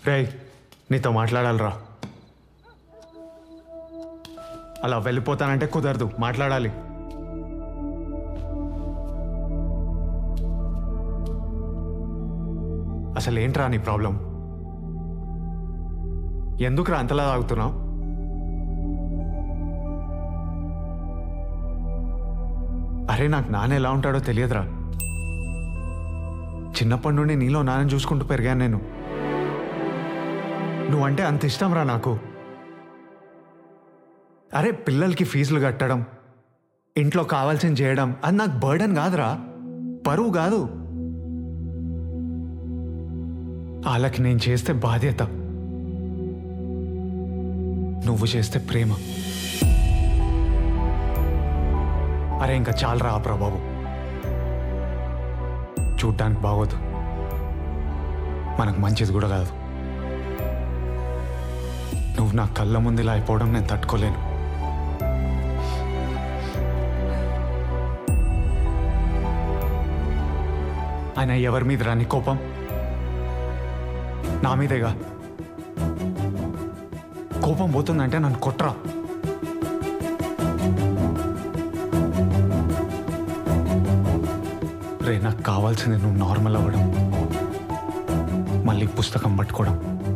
రేయ్ నీతో మాట్లాడాలిరా అలా వెళ్ళిపోతానంటే కుదరదు మాట్లాడాలి అసలు ఏంట్రా నీ ప్రాబ్లం ఎందుకురా అంతలా తాగుతున్నావు అరే నాకు నాన్న ఎలా ఉంటాడో తెలియదురా చిన్నప్పటి నుండి నీలో నాన్నని చూసుకుంటూ పెరిగాను నేను నువ్వంటే అంత ఇష్టం రా నాకు అరే పిల్లలకి ఫీజులు కట్టడం ఇంట్లో కావాల్సింది చేయడం అది నాకు బర్డన్ కాదురా బరువు కాదు వాళ్ళకి నేను చేస్తే బాధ్యత నువ్వు చేస్తే ప్రేమ అరే ఇంకా చాలరా ఆపరా బాబు చూడ్డానికి బాగోదు మనకు మంచిది కూడా కాదు నువ్వు నా కళ్ళ ముందు ఇలా అయిపోవడం నేను తట్టుకోలేను ఆయన ఎవరి మీద రాని కోపం నా మీదేగా కోపం పోతుందంటే నన్ను కొట్రా రే నాకు కావాల్సింది నువ్వు నార్మల్ అవ్వడం మళ్ళీ పుస్తకం పట్టుకోవడం